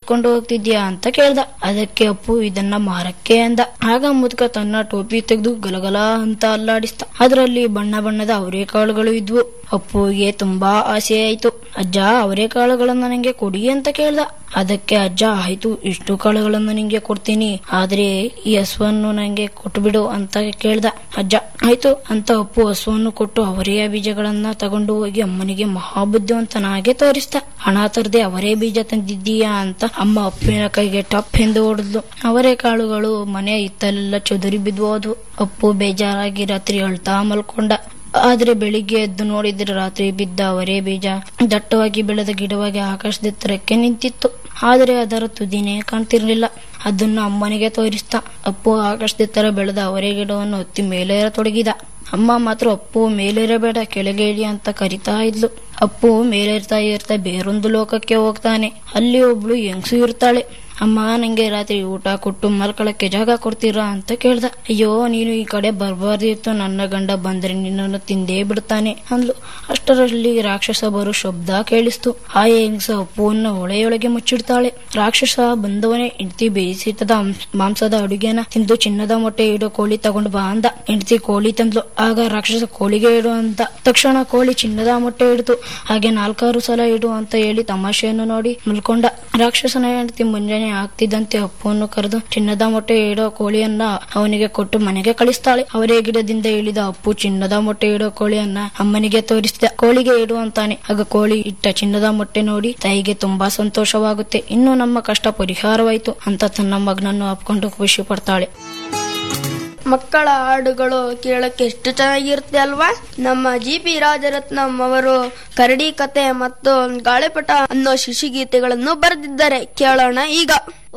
ಎತ್ಕೊಂಡು ಹೋಗ್ತಿದ್ಯಾ ಅಂತ ಕೇಳ್ದ ಅದಕ್ಕೆ ಅಪ್ಪು ಇದನ್ನ ಮಾರಕ್ಕೆ ಅಂದ ಆಗ ಮುದುಕ ತನ್ನ ಟೋಪಿ ತೆಗೆದು ಗಲಗಲ ಅಂತ ಅಲ್ಲಾಡಿಸ್ತ ಅದರಲ್ಲಿ ಬಣ್ಣ ಬಣ್ಣದ ಅವರೆಕಾಳುಗಳು ಇದ್ವು ಅಪ್ಪುವಿಗೆ ತುಂಬಾ ಆಸೆ ಆಯ್ತು ಅಜ್ಜ ಅವರೆಕಾಳುಗಳನ್ನ ನನಗೆ ಕೊಡಿ ಅಂತ ಕೇಳ್ದ ಅದಕ್ಕೆ ಅಜ್ಜ ಆಯ್ತು ಇಷ್ಟು ಕಾಳುಗಳನ್ನು ನಿಂಗೆ ಕೊಡ್ತೀನಿ ಆದ್ರೆ ಈ ಹಸುವನ್ನು ನಂಗೆ ಕೊಟ್ಟುಬಿಡು ಅಂತ ಕೇಳ್ದ ಅಜ್ಜ ಆಯ್ತು ಅಂತ ಅಪ್ಪು ಹಸುವನ್ನು ಕೊಟ್ಟು ಅವರೆಯ ಬೀಜಗಳನ್ನ ತಗೊಂಡು ಹೋಗಿ ಅಮ್ಮನಿಗೆ ಮಹಾಬುದ್ಧಿವಂತನಾಗೆ ತೋರಿಸ್ದ ಹಣ ತರದೆ ಅವರೇ ಬೀಜ ತಂದಿದ್ದೀಯಾ ಅಂತ ಅಮ್ಮ ಅಪ್ಪಿನ ಕೈಗೆ ಟಪ್ ಎಂದು ಹೊಡೆದ್ಲು ಅವರೇ ಕಾಳುಗಳು ಮನೆ ಇತ್ತಲೆಲ್ಲ ಚದುರಿ ಬಿದ್ವು ಅಪ್ಪು ಬೇಜಾರಾಗಿ ರಾತ್ರಿ ಅಳ್ತಾ ಮಲ್ಕೊಂಡ ಆದ್ರೆ ಬೆಳಿಗ್ಗೆ ಎದ್ದು ನೋಡಿದ್ರೆ ರಾತ್ರಿ ಬಿದ್ದ ಅವರೇ ಬೀಜ ದಟ್ಟವಾಗಿ ಬೆಳೆದ ಗಿಡವಾಗಿ ಆಕಾಶದೆತ್ತರಕ್ಕೆ ನಿಂತಿತ್ತು ಆದರೆ ಅದರ ತುದಿನೇ ಕಾಣ್ತಿರ್ಲಿಲ್ಲ ಅದನ್ನು ಅಮ್ಮನಿಗೆ ತೋರಿಸ್ತ ಅಪ್ಪು ಆಕಾಶದೆತ್ತರ ಬೆಳೆದ ಅವರೇ ಗಿಡವನ್ನು ಹೊತ್ತಿ ಮೇಲೇರತೊಡಗಿದ ಅಮ್ಮ ಮಾತ್ರ ಅಪ್ಪು ಮೇಲೇರಬೇಡ ಕೆಳಗೆ ಇಳಿ ಅಂತ ಕರಿತಾ ಇದ್ಲು ಅಪ್ಪು ಮೇಲೇರ್ತಾ ಏರ್ತಾ ಬೇರೊಂದು ಲೋಕಕ್ಕೆ ಹೋಗ್ತಾನೆ ಅಲ್ಲಿ ಒಬ್ಳು ಹೆಂಗಸು ಇರ್ತಾಳೆ ಅಮ್ಮ ನಂಗೆ ರಾತ್ರಿ ಊಟ ಕೊಟ್ಟು ಮಲ್ಕೊಳಕ್ಕೆ ಜಾಗ ಕೊಡ್ತೀರಾ ಅಂತ ಕೇಳ್ದ ಅಯ್ಯೋ ನೀನು ಈ ಕಡೆ ಬರ್ಬಾರ್ದಿತ್ತು ನನ್ನ ಗಂಡ ಬಂದ್ರೆ ನಿನ್ನನ್ನು ತಿಂದೇ ಬಿಡ್ತಾನೆ ಅಂದ್ಲು ಅಷ್ಟರಲ್ಲಿ ರಾಕ್ಷಸ ಬರೋ ಶಬ್ದ ಕೇಳಿಸ್ತು ಆ ಹೆಂಗಸ ಅಪ್ಪುವನ್ನ ಹೊಳೆಯೊಳಗೆ ಮುಚ್ಚಿಡ್ತಾಳೆ ರಾಕ್ಷಸ ಬಂದವನೇ ಹೆಂಡತಿ ಬೇಯಿಸಿಟ್ಟದ ಮಾಂಸದ ಅಡುಗೆನ ತಿಂದು ಚಿನ್ನದ ಮೊಟ್ಟೆ ಇಡೋ ಕೋಳಿ ತಗೊಂಡು ಬಾ ಅಂದ ಹೆಂಡತಿ ಕೋಳಿ ತಂದ್ಲು ಆಗ ರಾಕ್ಷಸ ಕೋಳಿಗೆ ಇಡು ಅಂತ ತಕ್ಷಣ ಕೋಳಿ ಚಿನ್ನದ ಮೊಟ್ಟೆ ಇಡ್ತು ಹಾಗೆ ನಾಲ್ಕಾರು ಸಲ ಇಡು ಅಂತ ಹೇಳಿ ತಮಾಷೆಯನ್ನು ನೋಡಿ ಮಲ್ಕೊಂಡ ರಾಕ್ಷಸನ ಹೆಂಡತಿ ಮುಂಜಾನೆ ಆಗ್ತಿದ್ದಂತೆ ಅಪ್ಪವನ್ನು ಕರೆದು ಚಿನ್ನದ ಮೊಟ್ಟೆ ಇಡೋ ಕೋಳಿಯನ್ನ ಅವನಿಗೆ ಕೊಟ್ಟು ಮನೆಗೆ ಕಳಿಸ್ತಾಳೆ ಅವರೇ ಗಿಡದಿಂದ ಇಳಿದ ಅಪ್ಪು ಚಿನ್ನದ ಮೊಟ್ಟೆ ಇಡೋ ಕೋಳಿಯನ್ನ ಅಮ್ಮನಿಗೆ ತೋರಿಸಿದ ಕೋಳಿಗೆ ಇಡು ಅಂತಾನೆ ಆಗ ಕೋಳಿ ಇಟ್ಟ ಚಿನ್ನದ ಮೊಟ್ಟೆ ನೋಡಿ ತಾಯಿಗೆ ತುಂಬಾ ಸಂತೋಷವಾಗುತ್ತೆ ಇನ್ನು ನಮ್ಮ ಕಷ್ಟ ಪರಿಹಾರವಾಯಿತು ಅಂತ ತನ್ನ ಮಗನನ್ನು ಅಪ್ಕೊಂಡು ಖುಷಿ ಪಡ್ತಾಳೆ ಮಕ್ಕಳ ಹಾಡುಗಳು ಕೇಳಕ್ಕೆ ಎಷ್ಟು ಚೆನ್ನಾಗಿರುತ್ತೆ ಅಲ್ವಾ ನಮ್ಮ ಜಿ ಪಿ ರಾಜರತ್ನಂ ಅವರು ಕರಡಿ ಕತೆ ಮತ್ತು ಗಾಳಿಪಟ ಅನ್ನೋ ಶಿಶುಗೀತೆಗಳನ್ನು ಬರೆದಿದ್ದಾರೆ ಕೇಳೋಣ ಈಗ